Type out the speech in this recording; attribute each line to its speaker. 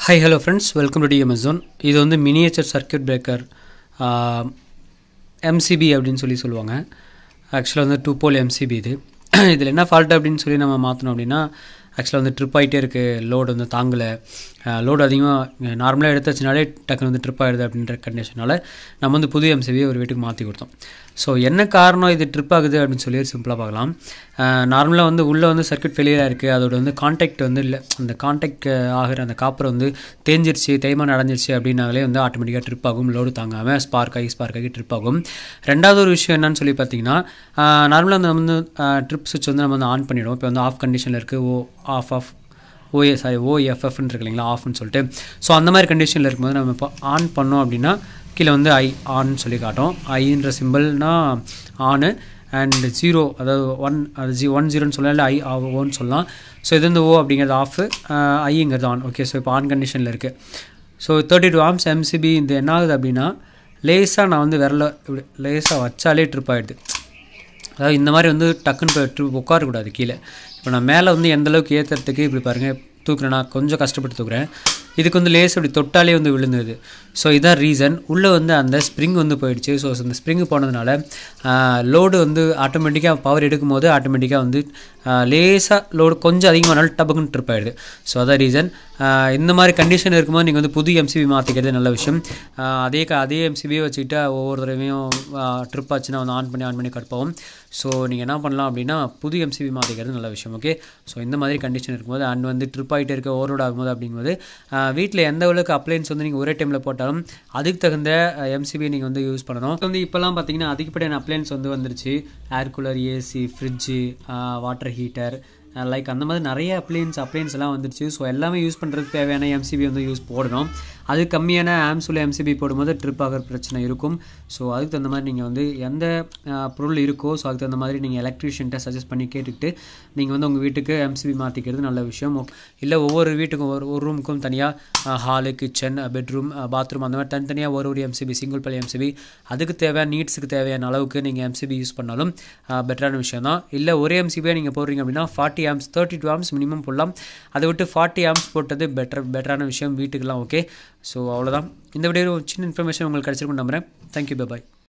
Speaker 1: hi hello friends welcome to Amazon இது வந்து miniature circuit breaker MCB அப்படின்னு சொல்லி சொல்லுவாங்க ஆக்சுவலாக வந்து டூ போல் எம்சிபி இது இதில் என்ன ஃபால்ட் அப்படின்னு சொல்லி நம்ம மாற்றணும் அப்படின்னா ஆக்சுவலாக வந்து ட்ரிப் ஆகிட்டே இருக்குது லோடு வந்து தாங்கலை லோடு அதிகமாக நார்மலாக எடுத்தாச்சுனாலே டக்குனு வந்து ட்ரிப் ஆகிடுது அப்படின்ற கண்டிஷனால் நம்ம வந்து புது எம்சிபியை ஒரு வீட்டுக்கு மாற்றி கொடுத்தோம் ஸோ என்ன காரணம் இது ட்ரிப் ஆகுது அப்படின்னு சொல்லி சிம்பிளாக பார்க்கலாம் நார்மலாக வந்து உள்ளே வந்து சர்க்யூட் ஃபெயிலியராக இருக்குது அதோட வந்து காண்டாக்ட் வந்து இல்லை அந்த காண்டாக்ட் ஆகிற அந்த காப்பரை வந்து தேஞ்சிருச்சு தேய்மானம் அடைஞ்சிருச்சு அப்படின்னாலே வந்து ஆட்டோமேட்டிக்காக ட்ரிப் ஆகும் லோடு தாங்காமல் ஸ்பார்க் ஆகி ஸ்பார்க் ஆகி ட்ரிப் ஆகும் ரெண்டாவது ஒரு விஷயம் என்னன்னு சொல்லி பார்த்தீங்கன்னா நார்மலாக நம்ம வந்து ட்ரிப் சுவிட்ச் வந்து நம்ம வந்து ஆன் பண்ணிவிடுவோம் இப்போ வந்து ஆஃப் கண்டிஷனில் இருக்குது ஓ ஆஃப் ஆஃப் ஓஏ சாரி ஓஎஃப்எஃப்னு இருக்கு இல்லைங்களா ஆஃப்னு சொல்லிட்டு ஸோ அந்த மாதிரி கண்டிஷனில் இருக்கும்போது நம்ம இப்போ ஆன் பண்ணோம் அப்படின்னா கீழே வந்து ஐ ஆன் சொல்லி காட்டும் ஐன்ற சிம்பிள்னா ஆனு அண்ட் ஜீரோ அதாவது ஒன் அது ஜி ஒன் ஜீரோன்னு சொல்லலாம் இல்லை ஐ ஓன்னு சொல்லலாம் ஸோ இது வந்து ஓ அப்படிங்கிறது ஆஃப் ஐங்கிறது ஆன் ஓகே ஸோ இப்போ ஆன் கண்டிஷனில் இருக்குது so thirty two amps MCB இந்த என்ன ஆகுது அப்படின்னா லேஸாக நான் வந்து விரல இப்படி லேஸாக வச்சாலே ட்ரிப் ஆகிடுது அதாவது இந்த மாதிரி வந்து டக்குன்னு போய் ட்ரிப் உட்காரக்கூடாது கீழே இப்போ நான் மேலே வந்து எந்தளவுக்கு ஏற்றுறதுக்கு இப்படி பாருங்கள் தூக்குறேன் நான் கொஞ்சம் கஷ்டப்பட்டு தூக்குறேன் இதுக்கு வந்து லேஸ் அப்படி தொட்டாலே வந்து விழுந்துருது ஸோ இதான் ரீசன் உள்ளே வந்து அந்த ஸ்ப்ரிங் வந்து போயிடுச்சு ஸோ அந்த ஸ்ப்ரிங் போனதுனால லோடு வந்து ஆட்டோமேட்டிக்காக பவர் எடுக்கும் போது ஆட்டோமேட்டிக்காக வந்து லேஸாக லோடு கொஞ்சம் அதிகமானாலும் டபுக்குன்னு ட்ரிப் ஆகிடுது ஸோ அதான் ரீசன் இந்த மாதிரி கண்டிஷன் இருக்கும்போது நீங்கள் வந்து புது எம்சிபி மாற்றிக்கிறது நல்ல விஷயம் அதே அதே எம்சிபியை வச்சுக்கிட்டு ஒவ்வொரு தடவையும் ட்ரிப் ஆச்சுன்னா வந்து ஆன் பண்ணி ஆன் பண்ணி கட் ஸோ நீங்கள் என்ன பண்ணலாம் அப்படின்னா புது எம்சிபி மாற்றிக்கிறது நல்ல விஷயம் ஓகே ஸோ இந்த மாதிரி கண்டிஷன் இருக்கும்போது அண்ட் வந்து ட்ரிப் ஆகிட்டே இருக்க ஓவர்லோட் ஆகும்போது அப்படிங்கும்போது வீட்டில் எந்த அளவுக்கு அப்ளைன்ஸ் வந்து நீங்கள் ஒரே டைமில் போட்டாலும் அதுக்கு தகுந்த எம்சிபி நீங்கள் வந்து யூஸ் பண்ணணும் வந்து இப்போலாம் பார்த்தீங்கன்னா அதிகப்படியான அப்ளைன்ஸ் வந்து வந்துருச்சு air cooler AC fridge water heater like அந்த மாதிரி நிறைய அப்ளைன்ஸ் அப்ளைன்ஸ் எல்லாம் வந்துருச்சு ஸோ எல்லாமே யூஸ் பண்ணுறதுக்கு தேவையான எம்சிபி வந்து யூஸ் போடணும் அது கம்மியான ஆம்ஸ் உள்ள எம்சிபி போடும்போது ட்ரிப் ஆகிற பிரச்சனை இருக்கும் ஸோ அதுக்கு தகுந்த மாதிரி நீங்கள் வந்து எந்த பொருள் இருக்கோ ஸோ அதுக்கு தகுந்த மாதிரி நீங்கள் எலக்ட்ரிஷியன்ட்ட சஜஸ்ட் பண்ணி கேட்டுக்கிட்டு நீங்கள் வந்து உங்கள் வீட்டுக்கு எம்சிபி மாற்றிக்கிறது நல்ல விஷயம் இல்லை ஒவ்வொரு வீட்டுக்கும் ஒரு ஒரு ரூமுக்கும் தனியாக ஹாலு கிச்சன் பெட்ரூம் பாத்ரூம் அந்த மாதிரி தனித்தனியாக ஒரு ஒரு எம்சிபி சிங்கிள் பள்ளி எம்சிபி அதுக்கு தேவையான நீட்ஸுக்கு தேவையான அளவுக்கு நீங்கள் எம்சிபி யூஸ் பண்ணாலும் பெட்டரான விஷயம் தான் இல்லை ஒரே எம்சிபியாக நீங்கள் போடுறீங்க அப்படின்னா forty amps thirty two amps minimum போடலாம் அதை விட்டு ஃபார்ட்டி ஆம்ஸ் போட்டது பெட்டர் பெட்டரான விஷயம் வீட்டுக்கெலாம் ஓகே ஸோ அவ்வளோதான் இந்த வீடியோ சின்ன இன்ஃபர்மேஷன் உங்களுக்கு கிடச்சிருக்கும் நம்புகிறேன் தேங்க்யூ பாய்